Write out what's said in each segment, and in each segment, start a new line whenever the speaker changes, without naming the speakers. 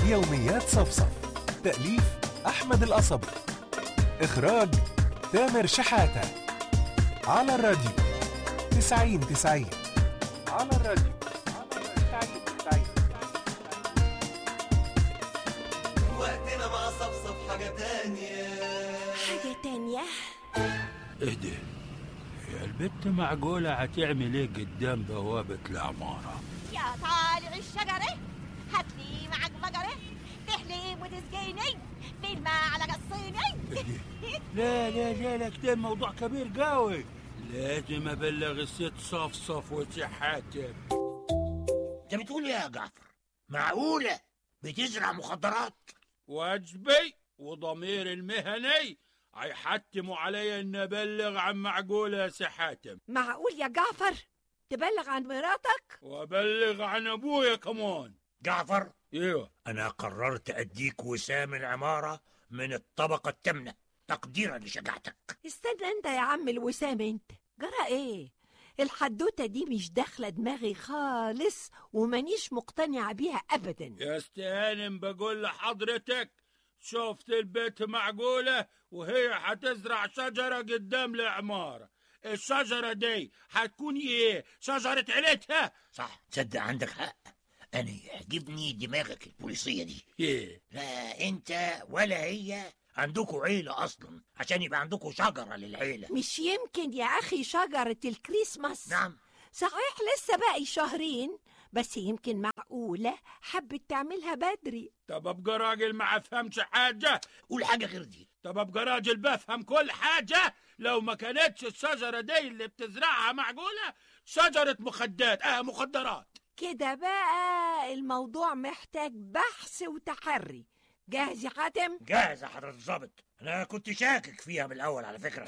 يوميات صفصف تأليف أحمد القصبي إخراج تامر شحاتة على الراديو تسعين تسعين على الراديو تسعين تسعين
وقتنا مع صفصف حاجة تانية
حاجة تانية
اهدي يا البت معقولة هتعمل ايه قدام بوابة العمارة
يا طالع الشجرة هاتلي معك بقرة تحلي وتسقيني بالماء على قصيني
لا لا لا لا كده الموضوع كبير قوي لازم ابلغ الست صفصف وسحاتم
انت بتقول ايه يا جعفر معقولة بتزرع مخدرات
واجبي وضمير المهني هيحتموا علي ان ابلغ عن معقولة يا سحاتم
معقول يا جعفر تبلغ عن مراتك
وابلغ عن ابويا كمان
جعفر
ايوه
انا قررت اديك وسام العمارة من الطبقة الثامنة تقديرا لشجاعتك
استنى انت يا عم الوسام انت جرى ايه الحدوتة دي مش داخلة دماغي خالص ومانيش مقتنعة بيها ابدا
يا استهانم بقول لحضرتك شفت البيت معقولة وهي هتزرع شجرة قدام العمارة الشجرة دي هتكون ايه شجرة عيلتها
صح تصدق عندك حق انا يعجبني دماغك البوليسية دي
ايه
لا انت ولا هي عندكوا عيلة اصلا عشان يبقى عندكوا شجرة للعيلة
مش يمكن يا اخي شجرة الكريسماس
نعم
صحيح لسه باقي شهرين بس يمكن معقولة حبت تعملها بدري
طب ابقى راجل ما افهمش حاجة
قول حاجة غير دي
طب ابقى راجل بفهم كل حاجة لو ما كانتش الشجرة دي اللي بتزرعها معقولة شجرة مخدات اه مخدرات
كده بقى الموضوع محتاج بحث وتحري جاهز يا حاتم
جاهز يا حضرة الظابط انا كنت شاكك فيها من الاول على فكرة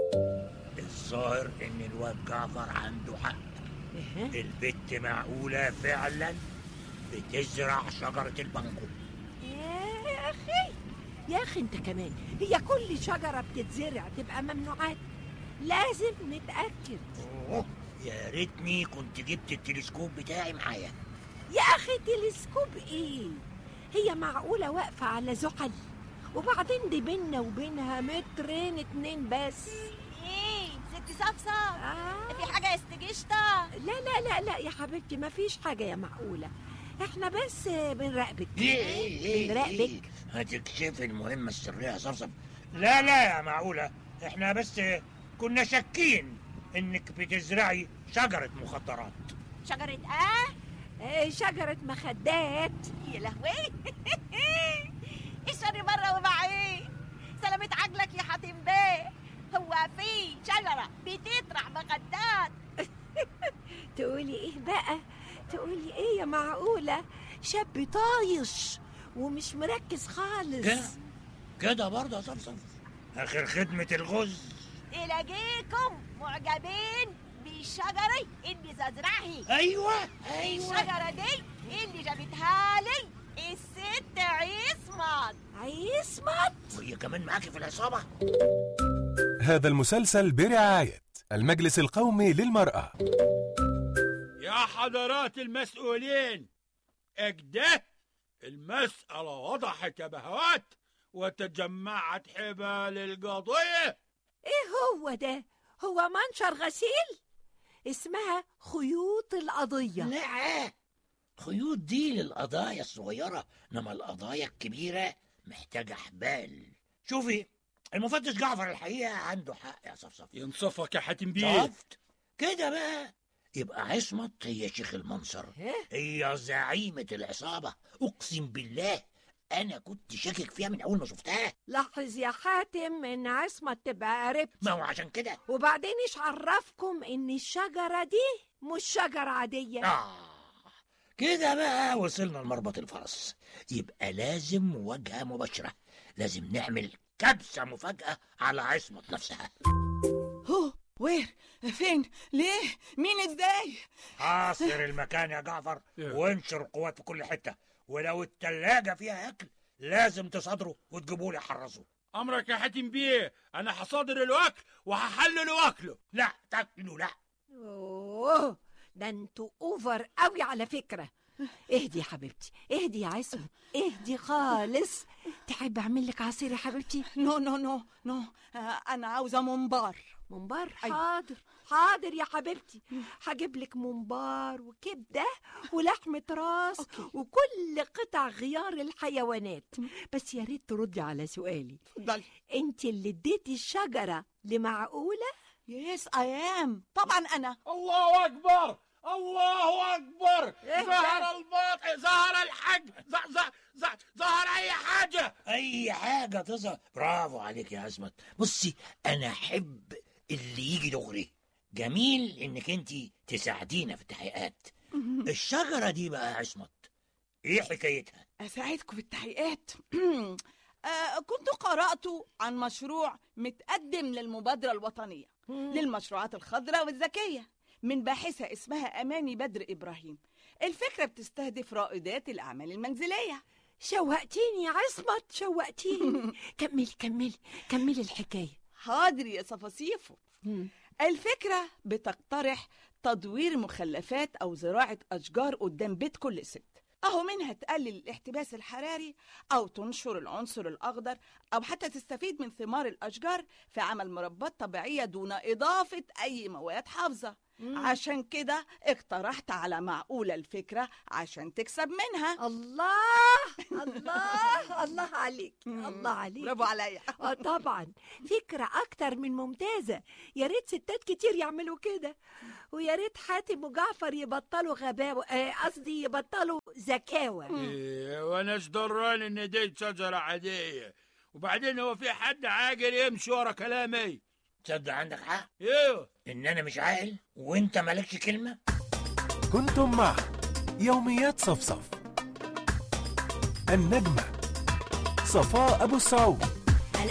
الظاهر ان الواد جعفر عنده حق
إيه؟
البت معقولة فعلا بتزرع شجرة البانجو
يا اخي يا اخي انت كمان هي كل شجرة بتتزرع تبقى ممنوعات لازم نتأكد
أوه، يا ريتني كنت جبت التلسكوب بتاعي معايا
يا اخي تلسكوب ايه هي معقولة واقفة على زحل وبعدين دي بينا وبينها مترين اتنين بس
ايه ست صفصف
آه.
في حاجة استجشطة
لا لا لا لا يا حبيبتي ما فيش حاجة يا معقولة احنا بس بنراقبك بنراقبك
هتكشفي المهمة السرية يا صفصف لا لا يا معقولة احنا بس كنا شاكين انك بتزرعي شجرة مخدرات
شجرة اه
آه، شجرة مخدات
يا لهوي الشر مرة ومعي سلامة عقلك يا حاتم بيه هو في شجرة بتطرح مخدات
تقولي ايه بقى تقولي ايه يا معقولة شاب طايش ومش مركز خالص
كده كده برضه يا صفصف اخر خدمة الغز
تلاقيكم معجبين بالشجرة اللي زرعها
ايوه ايوه
الشجرة دي اللي جابتها لي الست عصمت
عصمت
وهي كمان معاكي في العصابة
هذا المسلسل برعاية المجلس القومي للمرأة
يا حضرات المسؤولين اكده المسألة وضحت يا بهوات وتجمعت حبال القضية
ايه هو ده هو منشر غسيل اسمها خيوط القضية
لا خيوط دي للقضايا الصغيرة انما القضايا الكبيرة محتاجة حبال شوفي المفتش جعفر الحقيقة عنده حق يا صفصف
ينصفك يا حاتم بيه
شفت كده بقى يبقى عصمت هي شيخ المنصر
إيه؟
هي زعيمة العصابة أقسم بالله أنا كنت شاكك فيها من أول ما شفتها
لاحظ يا حاتم ان عصمت تبقى قريبتي
ما هو عشان كده
وبعدين ايش عرفكم ان الشجرة دي مش شجرة عادية
آه كده بقى وصلنا لمربط الفرس يبقى لازم مواجهة مباشرة لازم نعمل كبسة مفاجأة على عصمت نفسها
هو وين فين ليه مين ازاي
حاصر المكان يا جعفر وانشر القوات في كل حتة ولو التلاجة فيها أكل لازم تصادره وتجيبوا لي حرزه
امرك يا حاتم بيه انا حصادر الاكل وهحلل واكله
لا تاكلوا لا
اوه ده انتوا اوفر قوي على فكرة اهدي يا حبيبتي اهدي يا عصمت اهدي خالص تحب اعمل لك عصير يا حبيبتي
نو نو نو نو آه، انا عاوزه ممبار
ممبار
أيوة.
حاضر حاضر يا حبيبتي هجيب لك ممبار وكبده ولحمه راس وكل قطع غيار الحيوانات بس يا ريت تردي على سؤالي
اتفضلي
انت اللي اديتي الشجره لمعقوله
يس اي ام طبعا انا
الله اكبر الله اكبر
إيه
ظهر الباطل ظهر الحج ظ- ظ- ظ- ظهر اي حاجه
اي حاجه تظهر برافو عليك يا عصمت بصي انا احب اللي يجي دغري جميل انك انت تساعدينا في التحقيقات الشجره دي بقى يا عصمت ايه حكايتها
اساعدكم في التحقيقات آه، كنت قرأت عن مشروع متقدم للمبادرة الوطنية للمشروعات الخضراء والذكية من باحثة اسمها أماني بدر إبراهيم الفكرة بتستهدف رائدات الأعمال المنزلية
شوقتيني يا عصمت شوقتيني كملي كملي كملي الحكايه
حاضر يا صفاصيفو الفكرة بتقترح تدوير مخلفات أو زراعة أشجار قدام بيت كل ست أهو منها تقلل الاحتباس الحراري أو تنشر العنصر الأخضر أو حتى تستفيد من ثمار الأشجار في عمل مربات طبيعية دون إضافة أي مواد حافظة عشان كده اقترحت على معقولة الفكرة عشان تكسب منها
الله الله الله عليك الله عليك
برافو عليا
اه طبعا فكرة أكتر من ممتازة يا ريت ستات كتير يعملوا كده ويا ريت حاتم وجعفر يبطلوا غباوة آه، قصدي يبطلوا زكاوة
إيه وانا ايش دراني ان دي شجره عاديه وبعدين هو في حد عاقل يمشي ورا كلامي
تصدق عندك حق
ايوه
ان انا مش عاقل وانت مالكش كلمه
كنتم مع يوميات صفصف النجمة صفاء أبو السعود